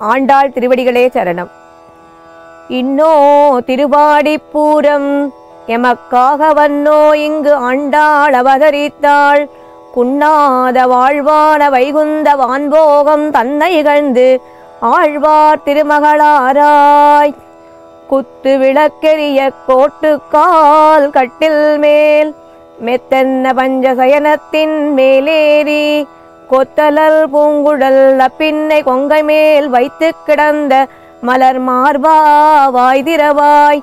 ஆண்டாள் திருவடிகளே சரணம் இன்னோ திருவாடிப்பூரம் எமக்காக வன்னோ இங்கு ஆண்டாள் அவதரித்தாள் குன்னாத வாழ்வான வைகுந்த வான்போகம் தன்னை இகழ்ந்து ஆழ்வார் திருமகளாராய் குத்து விளக்கெரிய கோட்டுக்கால் கட்டில் மேல் மெத்தன்ன பஞ்சசயனத்தின் மேலேறி கொத்தலல் பூங்குழல் அப்பின்னை கொங்கை மேல் வைத்து கிடந்த மலர் மார்பா வாய் திறவாய்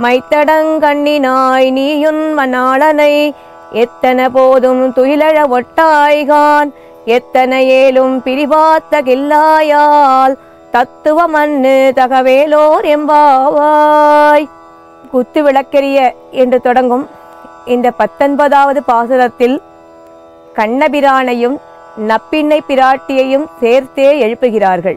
மைத்தடங்கண்ணினாய் நீயுன் மணாளனை எத்தன போதும் துயிலழ ஒட்டாய்கான் எத்தன ஏலும் பிரிவாத்த கில்லாயால் தத்துவ மண்ணு தகவேலோர் எம்பாவாய் குத்து விளக்கெரிய என்று தொடங்கும் இந்த பத்தொன்பதாவது பாசுரத்தில் கண்ணபிரானையும் நப்பிண்ணை பிராட்டியையும் சேர்த்தே எழுப்புகிறார்கள்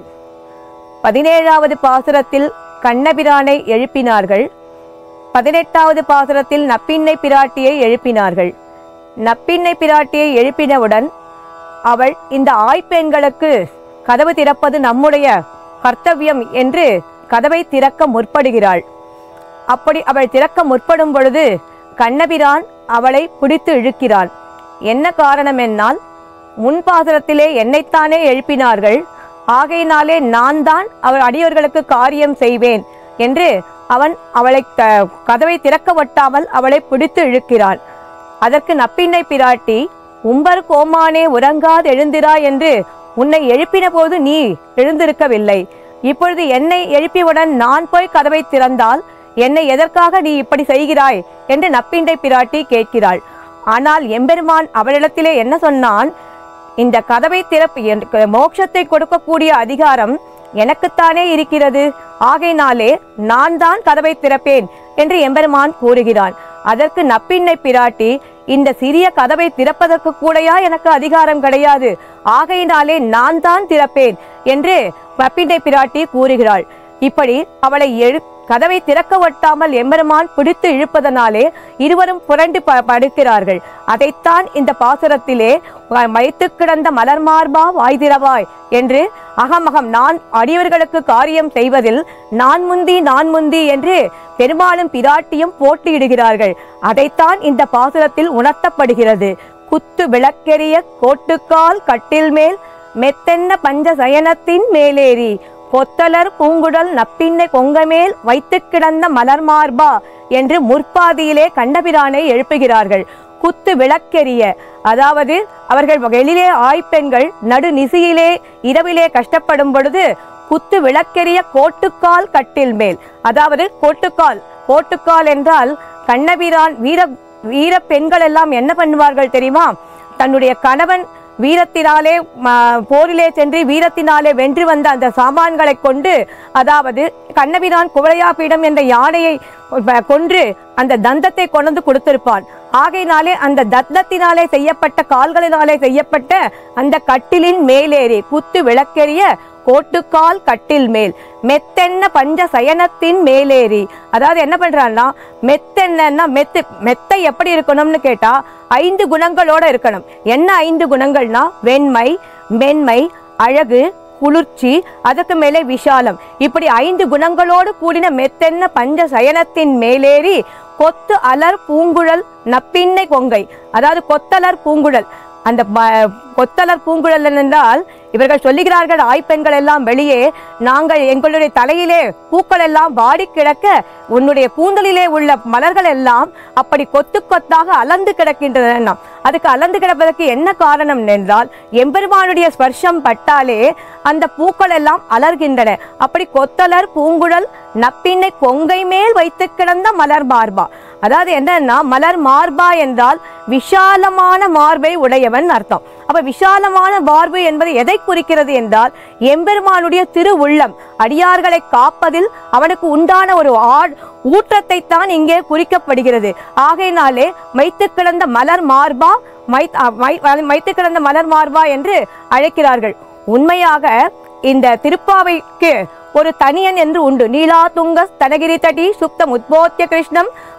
பதினேழாவது பாசுரத்தில் கண்ணபிரானை எழுப்பினார்கள் பதினெட்டாவது பாசுரத்தில் நப்பிண்ணை பிராட்டியை எழுப்பினார்கள் நப்பிண்ணை பிராட்டியை எழுப்பினவுடன் அவள் இந்த ஆய்ப்பெண்களுக்கு கதவு திறப்பது நம்முடைய கர்த்தவியம் என்று கதவை திறக்க முற்படுகிறாள் அப்படி அவள் திறக்க முற்படும் பொழுது கண்ணபிரான் அவளை பிடித்து இழுக்கிறான் என்ன காரணம் என்னால் முன்பாசுரத்திலே என்னைத்தானே எழுப்பினார்கள் ஆகையினாலே நான் தான் அவர் அடியவர்களுக்கு காரியம் செய்வேன் என்று அவன் அவளை க- கதவை திறக்க ஒட்டாமல் அவளை பிடித்து இழுக்கிறான் அதற்கு நப்பிண்ணை பிராட்டி உம்பர் கோமானே உறங்காது எழுந்திராய் என்று உன்னை எழுப்பின போது நீ எழுந்திருக்கவில்லை இப்பொழுது என்னை எழுப்பியவுடன் நான் போய் கதவை திறந்தால் என்னை எதற்காக நீ இப்படி செய்கிறாய் என்று நப்பிண்டை பிராட்டி கேட்கிறாள் ஆனால் எம்பெருமான் அவளிடத்திலே என்ன சொன்னான் இந்த கதவை திறப்பு எனக்கு மோட்சத்தை கொடுக்கக்கூடிய அதிகாரம் எனக்குத்தானே இருக்கிறது ஆகையினாலே நான் தான் கதவை திறப்பேன் என்று எம்பெருமான் கூறுகிறான் அதற்கு நப்பிண்ணை பிராட்டி இந்த சிறிய கதவை திறப்பதற்கு கூடயா எனக்கு அதிகாரம் கிடையாது ஆகையினாலே நான் தான் திறப்பேன் என்று நப்பிண்ணை பிராட்டி கூறுகிறாள் இப்படி அவளை எழு கதவை திறக்க ஒட்டாமல் எம்பெருமான் பிடித்து இழுப்பதனாலே இருவரும் புரண்டு ப- படுக்கிறார்கள் அதைத்தான் இந்த பாசுரத்திலே வ- வைத்து கிடந்த மலர் மார்பா வாய் திறவாய் என்று அகமகம் நான் அடியவர்களுக்கு காரியம் செய்வதில் நான் முந்தி நான் முந்தி என்று பெருமாளும் பிராட்டியும் போட்டியிடுகிறார்கள் அதைத்தான் இந்த பாசுரத்தில் உணர்த்தப்படுகிறது குத்து விளக்கெரிய கோட்டுக்கால் கட்டில் மேல் மெத்தென்ன பஞ்ச சயனத்தின் மேலேறி கொத்தலர் பூங்குடல் நப்பின்னை கொங்கமேல் வைத்து கிடந்த மலர் மார்பா என்று முற்பாதியிலே கண்டபிரானை எழுப்புகிறார்கள் குத்து விளக்கெரிய அதாவது அவர்கள் வெளியிலே ஆய்ப்பெண்கள் நடு நிசியிலே இரவிலே கஷ்டப்படும் பொழுது குத்து விளக்கெரிய கோட்டுக்கால் கட்டில் மேல் அதாவது கோட்டுக்கால் கோட்டுக்கால் என்றால் கண்ணபிரான் வீர வீர பெண்கள் எல்லாம் என்ன பண்ணுவார்கள் தெரியுமா தன்னுடைய கணவன் வீரத்தினாலே ம- போரிலே சென்று வீரத்தினாலே வென்று வந்த அந்த சாமான்களை கொண்டு அதாவது கண்ணபிரான் குவளையாபீடம் என்ற யானையை ப- கொன்று அந்த தந்தத்தை கொண்டு வந்து கொடுத்திருப்பான் ஆகையினாலே அந்த தத்தத்தினாலே செய்யப்பட்ட கால்களினாலே செய்யப்பட்ட அந்த கட்டிலின் மேலேறி குத்து விளக்கெரிய கோட்டுக்கால் கட்டில் மேல் மெத்தென்ன பஞ்ச சயனத்தின் மேலேறி அதாவது என்ன பண்றான்னா மெத்தென்னா மெத்து மெத்தை எப்படி இருக்கணும்னு கேட்டா ஐந்து குணங்களோட இருக்கணும் என்ன ஐந்து குணங்கள்னா வெண்மை மென்மை அழகு குளிர்ச்சி அதுக்கு மேலே விஷாலம் இப்படி ஐந்து குணங்களோடு கூடின மெத்தென்ன பஞ்ச சயனத்தின் மேலேறி கொத்து அலர் பூங்குழல் நப்பின்னை கொங்கை அதாவது கொத்தலர் பூங்குழல் அந்த ப- கொத்தலர் பூங்குழல் என்றால் இவர்கள் சொல்லுகிறார்கள் ஆய்ப்பெண்கள் எல்லாம் வெளியே நாங்கள் எங்களுடைய தலையிலே பூக்கள் எல்லாம் வாடி கிடக்க உன்னுடைய கூந்தலிலே உள்ள மலர்கள் எல்லாம் அப்படி கொத்து கொத்தாக அலர்ந்து கிடக்கின்றன அதுக்கு அலர்ந்து கிடப்பதற்கு என்ன காரணம் என்றால் எம்பெருமானுடைய ஸ்பர்ஷம் பட்டாலே அந்த பூக்கள் எல்லாம் அலர்கின்றன அப்படி கொத்தலர் பூங்குழல் நப்பின்னை கொங்கை மேல் வைத்து கிடந்த மலர் மார்பா அதாவது என்னன்னா மலர் மார்பா என்றால் விஷாலமான மார்பை உடையவன் அர்த்தம் அப்ப விஷாலமான மார்பு என்பது எதை குறிக்கிறது என்றால் எம்பெருமானுடைய திரு உள்ளம் அடியார்களை காப்பதில் அவனுக்கு உண்டான ஒரு ஆ- ஊற்றத்தை தான் இங்கே குறிக்கப்படுகிறது ஆகையினாலே மைத்து கிடந்த மலர் மார்பா மை அ- மை- மைத்து கிடந்த மலர் மார்பா என்று அழைக்கிறார்கள் உண்மையாக இந்த திருப்பாவைக்கு ஒரு தனியன் என்று உண்டு நீலா துங்க ஸ்தனகிரி தடி சுப்தம் உத்போத்திய கிருஷ்ணம்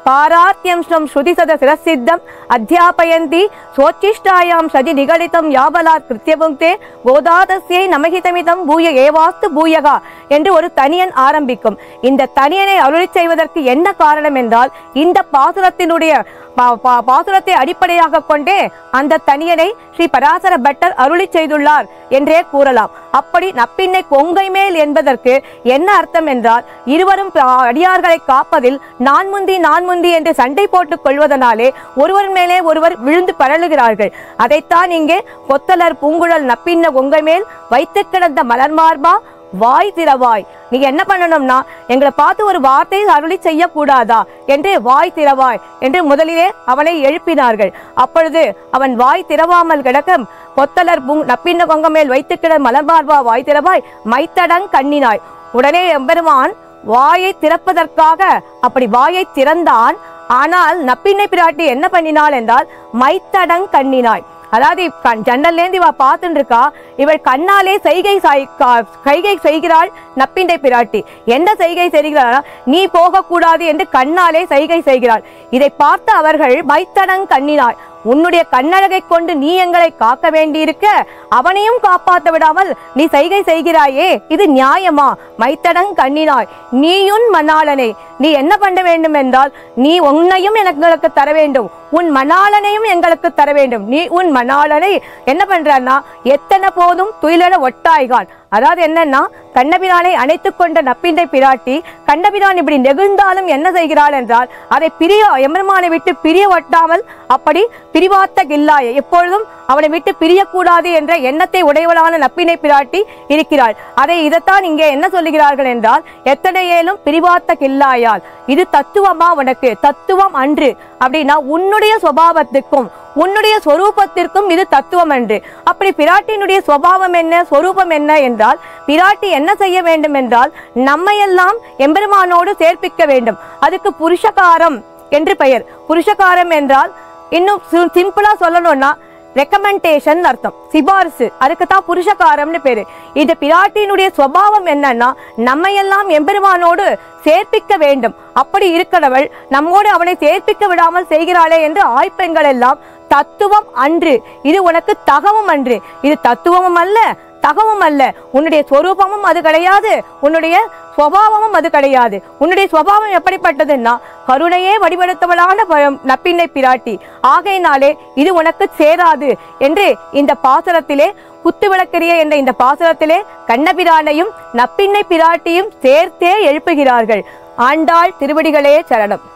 பாராத்யம் ஸ்வம் ஸ்ருதிசத சிரசித்தம் அத்தியாபயந்தி சோச்சிஷ்டாயாம் சதி நிகழிதம் யாபலாத் கிருத்தியபுங்கே கோதாதஸ்யை நமகிதமிதம் பூய ஏவாஸ்து பூயகா என்று ஒரு தனியன் ஆரம்பிக்கும் இந்த தனியனை அருளி செய்வதற்கு என்ன காரணம் என்றால் இந்த பாசுரத்தினுடைய பா- பா- பாசுரத்தை அடிப்படையாக கொண்டே அந்த தனியனை ஸ்ரீ பராசர பட்டர் அருளி செய்துள்ளார் என்றே கூறலாம் அப்படி நப்பின்னை கொங்கை மேல் என்பதற்கு என்ன அர்த்தம் என்றால் இருவரும் ப- அடியார்களை காப்பதில் நான் முந்தி நான் முந்தி என்று சண்டை போட்டுக் கொள்வதனாலே ஒருவர் மேலே ஒருவர் விழுந்து பரளுகிறார்கள் அதைத்தான் இங்கே கொத்தலர் பூங்குழல் நப்பின்ன கொங்கை மேல் வைத்து கிடந்த மலர்மார்பா வாய் திறவாய் நீ என்ன பண்ணணும்னா எங்களை பார்த்து ஒரு வார்த்தை அருளி செய்யக்கூடாதா என்று வாய் திறவாய் என்று முதலிலே அவனை எழுப்பினார்கள் அப்பொழுது அவன் வாய் திறவாமல் கிடக்க கொத்தலர் பூங் நப்பின்ன கொங்க மேல் வைத்து கிட மலர்மார்பா வாய் திறவாய் மைத்தடங் கண்ணினாய் உடனே எம்பெருமான் வாயை திறப்பதற்காக அப்படி வாயை திறந்தான் ஆனால் நப்பின்னை பிராட்டி என்ன பண்ணினாள் என்றால் மைத்தடங் கண்ணினாய் அதாவது இவ் கண் ஜன்னல்லேந்து இவ பார்த்துட்டு இருக்கா இவள் கண்ணாலே செய்கை சாய் கா- கைகை செய்கிறாள் நப்பிண்டை பிராட்டி என்ன செய்கை செய்கிறாள் நீ போகக்கூடாது என்று கண்ணாலே செய்கை செய்கிறாள் இதை பார்த்த அவர்கள் மைத்தடங் கண்ணினாய் உன்னுடைய கண்ணழகை கொண்டு நீ எங்களை காக்க வேண்டியிருக்க அவனையும் காப்பாற்ற விடாமல் நீ செய்கை செய்கிறாயே இது நியாயமா மைத்தடங் கண்ணினாய் நீயுன் மணாளனை நீ என்ன பண்ண வேண்டும் என்றால் நீ உன்னையும் எங்களுக்கு தர வேண்டும் உன் மணாளனையும் எங்களுக்கு தர வேண்டும் நீ உன் மணாளனை என்ன பண்றான்னா எத்தனை போதும் துயிலட ஒட்டாய்கான் அதாவது என்னன்னா கண்ணபிரானை அணைத்துக் கொண்ட நப்பிண்டை பிராட்டி கண்ணபிரான் இப்படி நெகிழ்ந்தாலும் என்ன செய்கிறாள் என்றால் அதை பிரிய எம்பெருமானை விட்டு பிரிய ஒட்டாமல் அப்படி பிரிவாத்த கில்லாய எப்பொழுதும் அவனை விட்டு பிரியக்கூடாது என்ற எண்ணத்தை உடையவளான நப்பினை பிராட்டி இருக்கிறாள் அதை இதைத்தான் இங்கே என்ன சொல்லுகிறார்கள் என்றால் எத்தனை ஏலும் பிரிவாத்த கில்லாயால் இது தத்துவமா உனக்கு தத்துவம் அன்று அப்படின்னா உன்னுடைய சுபாவத்துக்கும் உன்னுடைய சொரூபத்திற்கும் இது தத்துவம் அன்று அப்படி பிராட்டியினுடைய சுபாவம் என்ன சொரூபம் என்ன என்றால் பிராட்டி என்ன செய்ய வேண்டும் என்றால் நம்மையெல்லாம் எம்பெருமானோடு சேர்ப்பிக்க வேண்டும் அதுக்கு புருஷகாரம் என்று பெயர் புருஷகாரம் என்றால் இன்னும் சிம்பிளா சொல்லணும்னா ரெக்கமெண்டேஷன் அர்த்தம் சிபாரிசு அதுக்கு தான் புருஷகாரம்னு பேரு இது பிராட்டியினுடைய சுபாவம் என்னன்னா நம்மையெல்லாம் எம்பெருமானோடு சேர்ப்பிக்க வேண்டும் அப்படி இருக்கிறவள் நம்மோடு அவனை சேர்ப்பிக்க விடாமல் செய்கிறாளே என்று ஆய்ப்பெண்கள் எல்லாம் தத்துவம் அன்று இது உனக்கு தகவம் அன்று இது தத்துவமும் அல்ல தகவும் அல்ல உன்னுடைய சொரூபமும் அது கிடையாது உன்னுடைய சுவாவமும் அது கிடையாது உன்னுடைய சுவாவம் எப்படிப்பட்டதுன்னா கருணையே வடிவெடுத்தவளான ப- நப்பின்னை பிராட்டி ஆகையினாலே இது உனக்கு சேராது என்று இந்த பாசரத்திலே குத்து விளக்கரிய என்ற இந்த பாசரத்திலே கண்ணபிரானையும் நப்பின்னை பிராட்டியும் சேர்த்தே எழுப்புகிறார்கள் ஆண்டாள் திருவடிகளே சரணம்